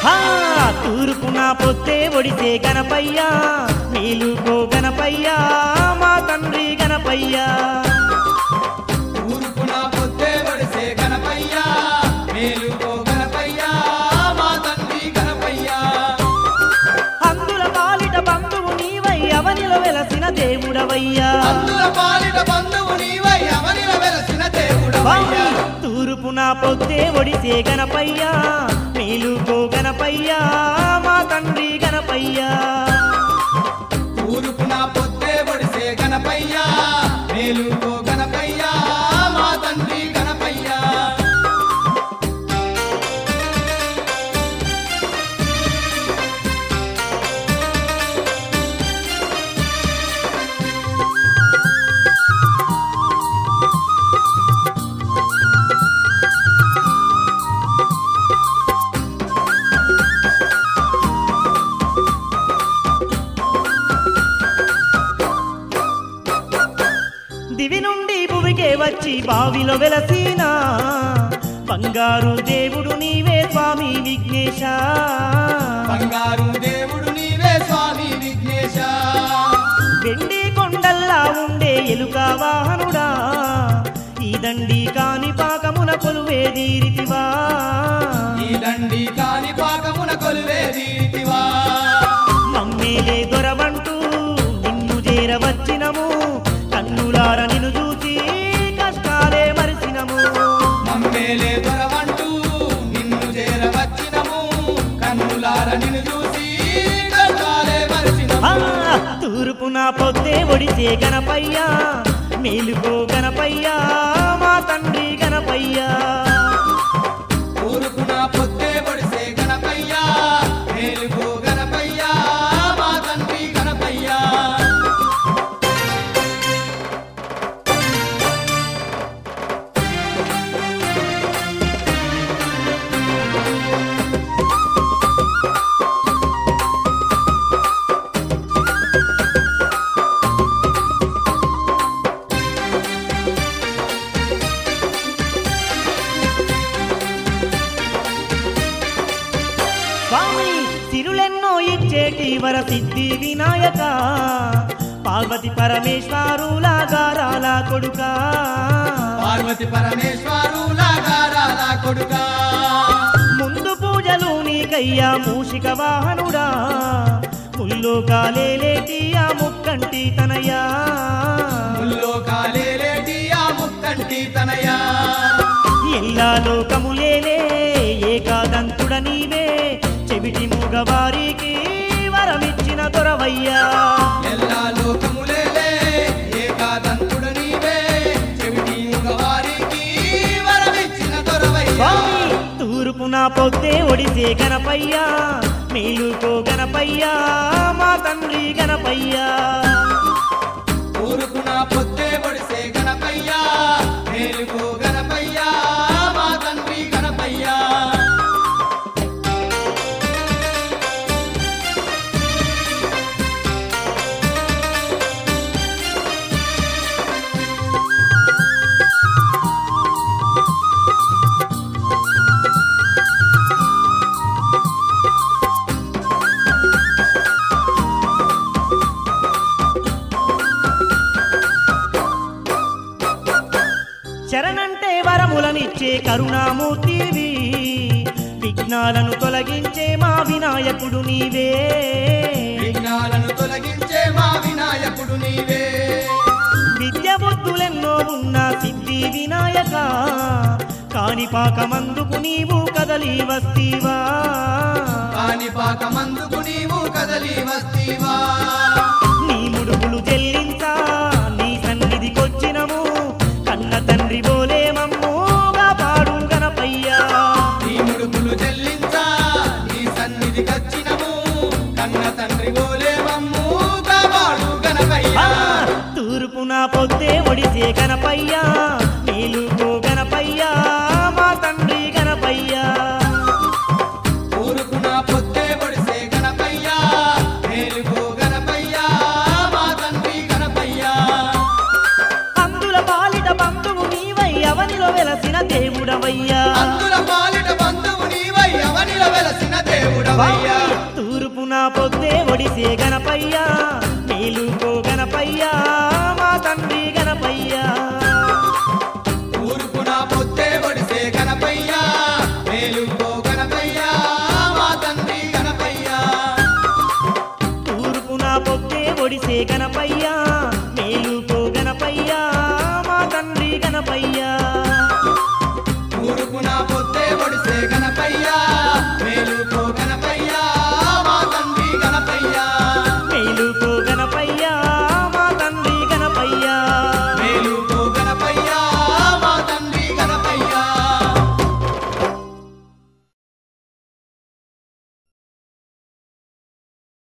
హా తూర్పున పొత్తే ఒడిసే గణపయ్యా నీలుకో గణపయ్యా మా తండ్రి గణపయ్యా ఊరుకున పొద్దే వడిసే గణపయ్యా మేలుకో గణపయ్యా మా తండ్రి గణపయ్యా అందుల పాలిట బంధువు నీవై అవనిలో వెలసిన దేవుడవయ్యా అందుల పాలిట బంధువు నీవై అవనిల వెలసిన దేవుడవయ్యా తూర్పున పొత్తే ఒడిసే గణపయ్యా నీలుకో గణపయ్యా మా తండ్రి గణపయ్యా ఊరుకున పొద్దే వడిసే గణపయ్యా మేలుకో గణపయ్యా మా తండ్రి గణపయ్యా దివి నుండి భువికే వచ్చి బావిలో వెలసిన బంగారు దేవుడు నీవే స్వామి విఘ్నేశ బంగారు దేవుడు నీవే స్వామి విఘ్నేశ వెండి కొండల్లా ఉండే ఎలుక వాహనుడా ఈ దండి కాని పాకమున కొలువే దీరితివా ఈ దండి కాని పాకమున కొలువే దీటివా మమ్మేలే దొరవంటూ నిన్ను చేరవచ్చినము కన్నులార నిన్ను చూసి కష్టాలే మరిసినము మమ్మేలే దొరవంటూ నిన్ను చేరవచ్చినము కన్నులార నిన్ను చూసి కష్టాలే ఆ, మరిచినము తూర్పున పొద్దే ఒడిసే గణపయ్యా మేలుకో గణపయ్యా మా తండ్రి గణపయ్యా ఊరుకున పొద్దే పొడిసే గణపయ్యా మేలుకో గణపయ్యా మా తండ్రి గణపయ్యా స్వామి సిరులెన్నో ఇచ్చేటి వర సిద్ధి వినాయక పార్వతి పరమేశ్వరులా గారాల కొడుకా పార్వతి పరమేశ్వరులా గారాల కొడుకా ముందు పూజలు నీకయ్యా మూషిక వాహనుడా ముల్లోకాలేటి ఆ ముక్కంటి తనయా ముల్లో కాలేలేటి ఆ ముక్కంటి తనయా ఎల్లా లోకములేలే ఏకాదంతుడ నీవే చెవిటి మూగవారికి వరమిచ్చిన దొరవయ్యా ఎల్లా లోకములేలే ఏకాదంతుడు నీవే చెవిటి మగవారికి వరమిచ్చిన దొరవయ్యా స్వామి తూర్పున పొద్దే ఒడిసే గణపయ్యా మేలుకో గణపయ్యా మా తండ్రి గణపయ్యా ఊరుకున పొద్దే పొడిసే గణపయ్యా మేలుకో గణపయ్యా మా తండ్రి గణపయ్యా శరణంటే వరములనిచ్చే కరుణామూర్తివి విఘ్నాలను తొలగించే మా వినాయకుడు నీవే విఘ్నాలను తొలగించే మా వినాయకుడు నీవే విద్య బుద్ధులెన్నో ఉన్న సిద్ధి వినాయక కాణిపాకమందుకు నీవు కదలి వస్తీవా కాణిపాకమందుకు నీవు కదలి వస్తీవా నీ ముడుపులు చెల్లించా నీ సన్నిధికొచ్చినము కన్న తండ్రి బోలే మమ్మూగా పాడు గణపయ్యా నీ ముడుపులు చెల్లించా నీ సన్నిధి కచ్చినము కన్న తండ్రి గోలే మమ్ము కాపాడు ఆ, గణపయ్యా తూర్పున పొద్దే ఒడిసే గణపయ్యా నీలుకో గణపయ్యా మా తండ్రి గణపయ్యా ఊరుకున పొద్దే పొడిసే గణపయ్యా మేలుకో గణపయ్యా మా తండ్రి గణపయ్యా అందుల పాలిట బంధువు నీవై అవనిలో వెలసిన దేవుడవయ్యా అందుల పాలిట బంధువు నీవై అవనిల వెలసిన దేవుడ ఒడిసే గణపయ్యా మేలుకో గణపయ్యా మా తండ్రి గణపయ్యా ఊరుకున పొద్దే ఒడిసే గణపయ్యా